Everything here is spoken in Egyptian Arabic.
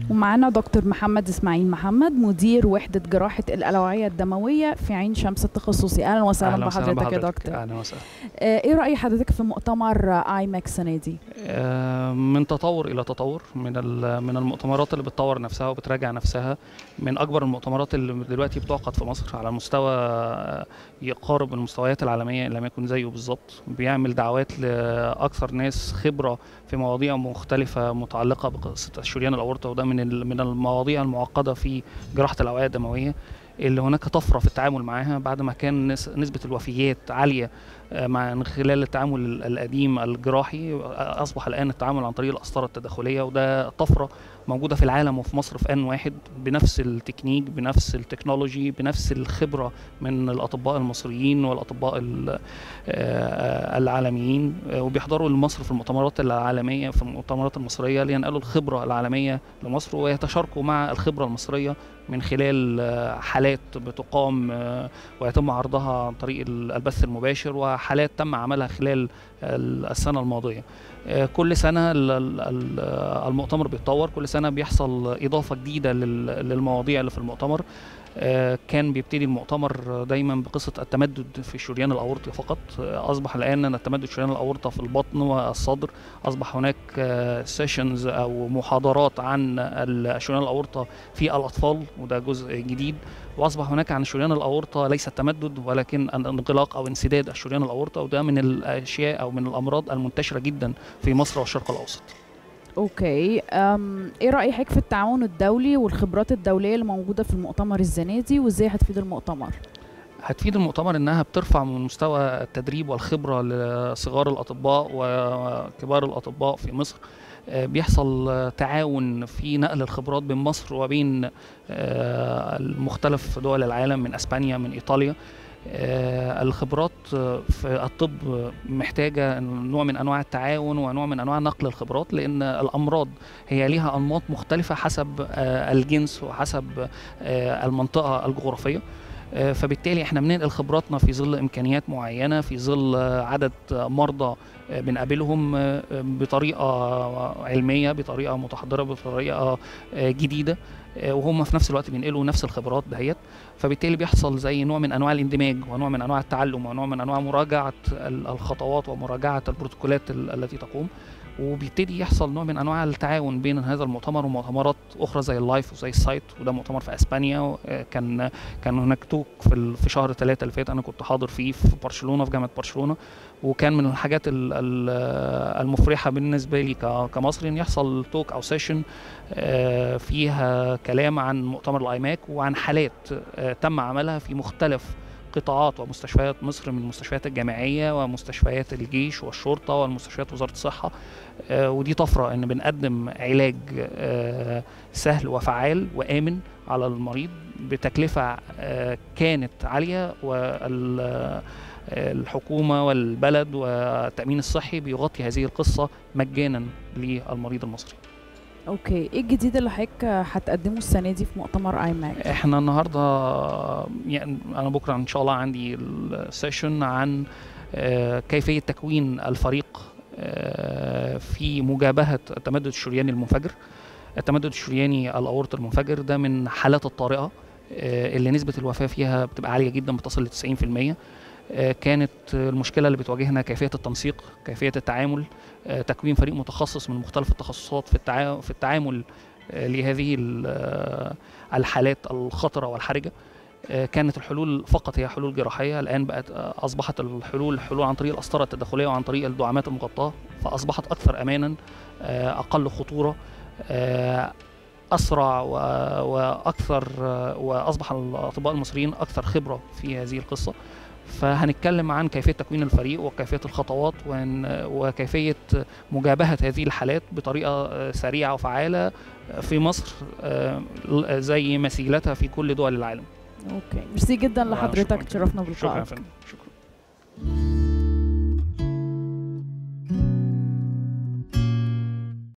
ومعانا دكتور محمد اسماعيل محمد مدير وحده جراحه الاوعيه الدمويه في عين شمس التخصصي اهلا وسهلا أهلا وسهلا بحضرتك يا بحضرتك. دكتور اهلا وسهلا آه، ايه راي حضرتك في مؤتمر اي ماك السنه دي آه، من تطور الى تطور من ال- من المؤتمرات اللي بتطور نفسها وبتراجع نفسها من اكبر المؤتمرات اللي دلوقتي بتعقد في مصر على مستوى آه، يقارب المستويات العالميه ان لم يكن زيه بالظبط بيعمل دعوات لاكثر ناس خبره في مواضيع مختلفه متعلقه بقصه شريان الاورطه وده من ال- من المواضيع المعقده في جراحه الاوعيه الدمويه اللي هناك طفره في التعامل معاها بعد ما كان نس- نسبه الوفيات عاليه آه، مع من خلال التعامل ال- القديم الجراحي آه، اصبح الان التعامل عن طريق القسطره التداخليه وده طفره موجوده في العالم وفي مصر في ان واحد بنفس التكنيك بنفس التكنولوجي بنفس الخبره من الاطباء المصريين والاطباء ال- آه، العالميين آه، وبيحضروا لمصر في المؤتمرات العالميه في المؤتمرات المصريه لينقلوا الخبره العالميه لمصر ويتشاركوا مع الخبره المصريه من خلال آه، حالات بتقام آه، ويتم عرضها عن طريق ال- البث المباشر وحالات تم عملها خلال ال- السنه الماضيه آه، كل سنه ال- ال- ال- المؤتمر بيتطور كل سنه بيحصل اضافه جديده لل- للمواضيع اللي في المؤتمر آه، كان بيبتدي المؤتمر دايما بقصه التمدد في الشريان الاورطي فقط آه، اصبح الان ان التمدد في شريان الاورطه في البطن والصدر اصبح هناك سيشنز او محاضرات عن الشريان الاورطه في الاطفال وده جزء جديد واصبح هناك عن شريان الاورطه ليس التمدد ولكن انغلاق او انسداد الشريان الاورطه وده من الاشياء او من الامراض المنتشره جدا في مصر والشرق الاوسط اوكي أم ايه راي حضرتك في التعاون الدولي والخبرات الدوليه اللي موجوده في المؤتمر السنه دي وازاي هتفيد المؤتمر هتفيد المؤتمر انها بترفع من مستوى التدريب والخبره لصغار الاطباء وكبار الاطباء في مصر آه، بيحصل آه، تعاون في نقل الخبرات بين مصر وبين آه، المختلف دول العالم من اسبانيا من ايطاليا آه، الخبرات آه، في الطب محتاجه نوع من انواع التعاون ونوع من انواع نقل الخبرات لان الامراض هي ليها انماط مختلفه حسب آه، الجنس وحسب آه، المنطقه الجغرافيه آه، فبالتالي احنا بننقل خبراتنا في ظل امكانيات معينه في ظل آه، عدد آه، مرضى آه، بنقابلهم آه، بطريقه علميه بطريقه متحضره بطريقه آه، جديده آه، وهم في نفس الوقت بينقلوا نفس الخبرات دهيت فبالتالي بيحصل زي نوع من انواع الاندماج ونوع من انواع التعلم ونوع من انواع مراجعه ال- الخطوات ومراجعه البروتوكولات ال- التي تقوم وبيبتدي يحصل نوع من انواع التعاون بين هذا المؤتمر ومؤتمرات اخرى زي اللايف وزي السايت وده مؤتمر في اسبانيا آه، كان كان هناك توك في ال- في شهر ثلاثة اللي فات انا كنت حاضر فيه في برشلونه في جامعه برشلونه وكان من الحاجات ال- ال- المفرحه بالنسبه لي ك- كمصري ان يحصل توك او سيشن فيها كلام عن مؤتمر الايماك وعن حالات آه، تم عملها في مختلف قطاعات ومستشفيات مصر من المستشفيات الجامعيه ومستشفيات الجيش والشرطه والمستشفيات وزاره الصحه آه، ودي طفره ان بنقدم علاج آه، سهل وفعال وامن على المريض بتكلفه آه، كانت عاليه والحكومه والبلد والتامين الصحي بيغطي هذه القصه مجانا للمريض المصري اوكي ايه الجديد اللي حضرتك هتقدمه السنه دي في مؤتمر اي ماك احنا النهارده يعني انا بكره ان شاء الله عندي السيشن عن آه، كيفيه تكوين الفريق آه، في مجابهه التمدد الشرياني المنفجر التمدد الشرياني الاورط المنفجر ده من حالات الطارئه آه، اللي نسبه الوفاه فيها بتبقى عاليه جدا بتصل ل 90% آه، كانت المشكله اللي بتواجهنا كيفيه التنسيق كيفيه التعامل آه، تكوين فريق متخصص من مختلف التخصصات في التعا- في التعامل آه، لهذه ال- آه، الحالات الخطره والحرجه آه، كانت الحلول فقط هي حلول جراحيه الان بقت آه، اصبحت الحلول حلول عن طريق القسطره التداخليه وعن طريق الدعامات المغطاه فاصبحت اكثر امانا آه، اقل خطوره آه، اسرع و- واكثر آه، واصبح الاطباء المصريين اكثر خبره في هذه القصه فهنتكلم عن كيفيه تكوين الفريق وكيفيه الخطوات وإن- وكيفيه مجابهه هذه الحالات بطريقه آه، سريعه وفعاله في مصر آه، زي مثيلتها في كل دول العالم اوكي ميرسي جدا شكراً. لحضرتك تشرفنا شكرا يا بلقائك فندم شكرا